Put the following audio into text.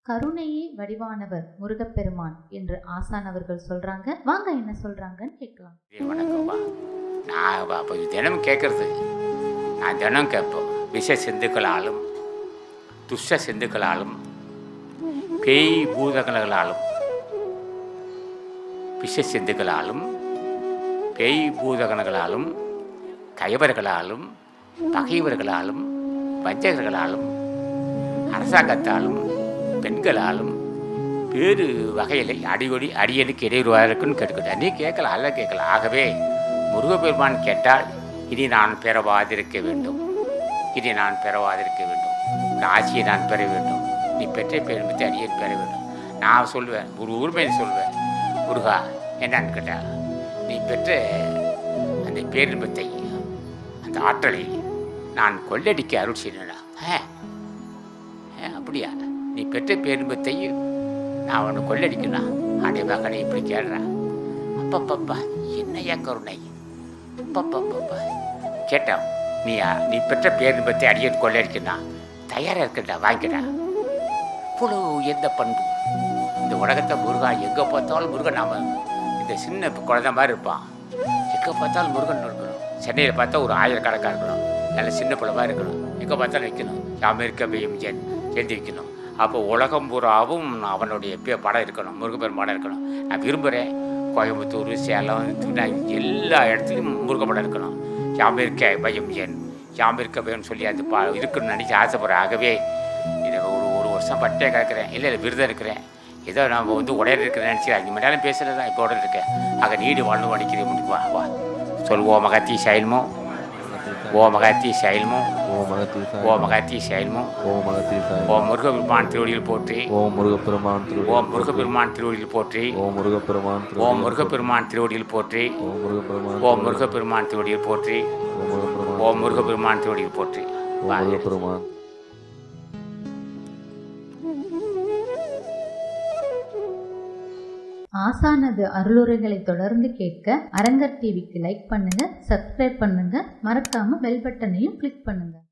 கருணையே வடிவானவர் முருகப்பெருமான் என்று ஆசான் அவர்கள் சொல்றாங்க வாங்க என்ன சொல்றாங்கன்னு கேட்கலாம் இதே வணக்கம்ப்பா நான் அப்ப- அப்போ தினம் கேட்குறது நான் தினம் கேட்போம் விஷ சிந்துக்களாலும் துஷ்ட சிந்துக்களாலும் பேய் பூதகங்களாலும் விஷ சிந்துக்களாலும் பேய் பூதகணங்களாலும் கைவர்களாலும் பகைவர்களாலும் வஞ்சகர்களாலும் அரசாங்கத்தாலும் பெண்களாலும் வேறு வகையில் அடிக்கடி அடியனுக்கு இடையூறுவாக இருக்குன்னு கேட்டுக்கிட்டேன் நீ கேட்கல அல்ல கேட்கல ஆகவே முருகப்பெருமான் கேட்டால் இனி நான் பெறவாதிருக்க வேண்டும் இனி நான் பெறவாதிருக்க வேண்டும் இந்த ஆட்சியை நான் பெற வேண்டும் நீ பெற்ற பெருமித்து அடியேன் பெற வேண்டும் நான் சொல்லுவேன் ஒரு உரிமையை சொல்வேன் முருகா என்னன்னு கேட்டா நீ பெற்ற அந்த பேரின்பத்தை அந்த ஆற்றலை நான் கொள்ளடிக்க அருள் செய்யணும்டா ஆ ஆ, அப்படியா நீ பெற்ற பேரின்பத்தை நான் அவனை கொள்ளடிக்கணும் அடே மகனை இப்படி கேடுறேன் அப்பப்பப்பா என்னையா கருணை அப்பப்பப்பா கேட்டான் நீயா நீ பெற்ற பேரின்பத்தை அடியன் கொள்ளடிக்கணும் தயாராக இருக்கடா வாங்கிக்கடா இவ்வளோ எந்த பண்பு இந்த உலகத்தை முருகா எங்கே பார்த்தாலும் முருகன் நாம இந்த சின்ன குழந்தை மாதிரி இருப்பான் எங்கே பார்த்தாலும் முருகன் இருக்கணும் சென்னையில் பார்த்தா ஒரு ஆயிரக்கணக்காக இருக்கணும் நல்ல சின்ன பிள்ளை மாதிரி இருக்கணும் எங்கே பார்த்தாலும் வைக்கணும் அமெரிக்கா எம்ஜிஎன் எழுதி வைக்கணும் அப்போ உலகம் பூராவும் அவனுடைய பே- படம் இருக்கணும் முருகப்பெரும் படம் இருக்கணும் நான் விரும்புகிறேன் கோயம்புத்தூர் சேலம் திருநா எல்லா இடத்துலையும் முருகன் படம் இருக்கணும் அமெரிக்கா பையம்ஜிஎன் அமெரிக்கா பையன் சொல்லி அது பா இருக்குன்னு நினச்சி ஆசைப்படுறேன் ஆகவே இதை ஒரு ஒரு வருஷம் பட்டே கிடக்கிறேன் இல்லை இல்லை விரதம் இருக்கிறேன் ஏதோ நம்ம வந்து உடையில இருக்கிறேன் நினச்சி அஞ்சு மணி நேரம் பேசுகிறது தான் இப்போ உடனே இருக்கேன் ஆக நீடு வாழ்ந்து வடிக்கிறது முடிக்கு வா வா சொல் ஓ மகத்தி சைல்மோ ஓ மகத்தி சைல்மோ ஓம் மகத்தீசாய் ஓ மகத்தி சைல்மோ ஓம் மகத்தீசாய் ஓ முருகபெருமான் திருவடியில் போற்றி ஓம் முருகப்பெருமான் திருவடி ஓ முருகப்பெருமான் திருவடியில் போற்றி ஓம் முருகப்பெருமான் ஓ திருவடி முருகப்பெருமான் திருவடியில் போற்றி ஓம் முருகப்பெருமான் ஓ முருகப்பெருமான் திருவடியில் போற்றி ஓம் முருகப்பெருமான் ஓ முருகப்பெருமான் திருவடியில் போற்றி ஓம் வா முருகப்பெருமான் ஆசானது அருளுரைகளை தொடர்ந்து கேட்க அரங்கர் டிவிக்கு லைக் பண்ணுங்க சப்ஸ்கிரைப் பண்ணுங்க மறக்காம பெல் பட்டனையும் கிளிக் பண்ணுங்க